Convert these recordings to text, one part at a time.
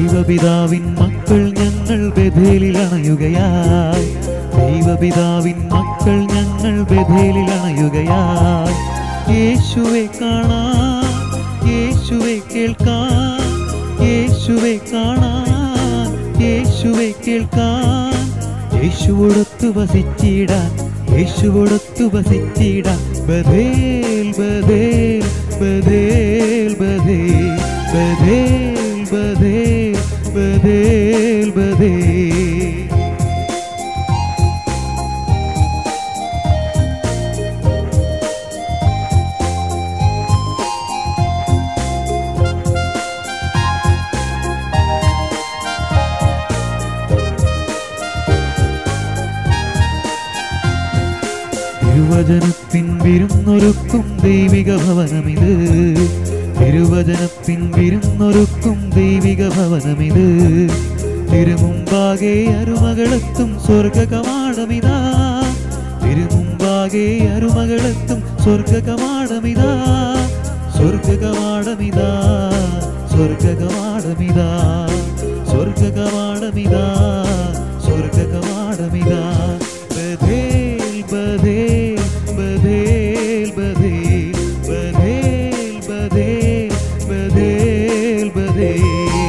ദൈവപിതാവിൻ മക്കൾ ഞങ്ങൾ ബഥേലിൽ അണയുകയായി ദൈവപിതാവിൻ മക്കൾ ഞങ്ങൾ ബഥേലിൽ അണയുകയായി യേശുവെ കാണാൻ യേശുവെ കേൾക്കാൻ യേശുവെ കാണാൻ യേശുവെ കേൾക്കാൻ യേശുവോടൊത്തു വസിച്ചിടാൻ യേശുവോടൊത്തു വസിച്ചിടാൻ ബദേൽ ബദേൽ ബദേൽ ബദേൽ ബദേൽ ബദേൽ ബദേൽ ബദേൽ തിരുവചനത്തിൻ വിരുന്നൊരുക്കും ദൈവിക ഭവനമിത് തിരുവചനത്തിൻ വിരുന്നൊരുക്കും ദൈവിക ഭവനമിത് തിരുമുമ്പാകെ അരുമകളെത്തും സ്വർഗ കവാടമിതാ തിരുമുമ്പാകെ അരുമകളെത്തും സ്വർഗ കവാടമിതാ സ്വർഗ കവാടമിതാ സ്വർഗ കവാടമിതാ സ്വർഗ കവാടമിതാ സ്വർഗ കവാടമിതാ ബദേൽ ബദേൽ ബദേൽ ബദേൽ ബദേൽ ബദേൽ ബദേൽ ബദേൽ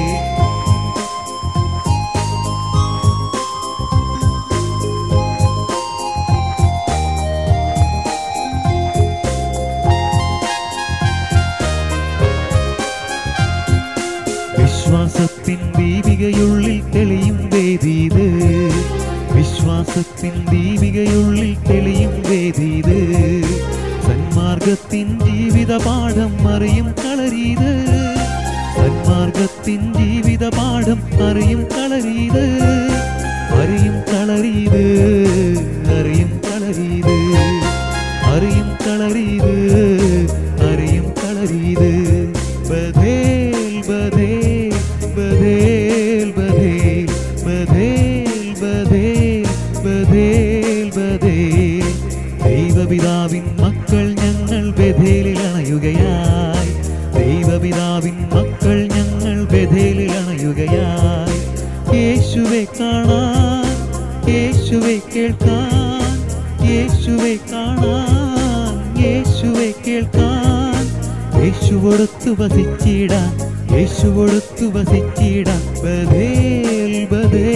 വിശ്വാസത്തിൻ ദീപികയുള്ളിൽ തെളിയും വേദീത് വിശ്വാസത്തിൻ ദീപികയുള്ളിൽ തെളിയും വേദീത് സന്മാർഗത്തിൻ ജീവിത പാഠം അറിയും കളരീത് സന്മാർഗത്തിൻ ജീവിത പാഠം അറിയും കളരീത് അറിയും കളരീത് അറിയും കളരീത് അറിയും കളരീത് അറിയും കളരീത് ബദേൽ ബദേൽ ബദേൽ ബദേൽ ബദേൽ ബദേൽ ബദേൽ ബദേൽ ദൈവപിതാവിൻ മക്കൾ ഞങ്ങൾ ബദേലിൽ അണയുകയായി ദൈവപിതാവിൻ മക്കൾ ഞങ്ങൾ ബദേലിൽ അണയുകയായി യേശുവെ കാണാൻ യേശുവെ കേൾക്കാൻ യേശുവെ കാണാൻ യേശുവെ കേൾക്കാൻ യേശുവൊടുത്തു വസിച്ചിടാൻ യേശുവൊടുത്തു വസിച്ചിടാൻ ബദേൽ ബദേ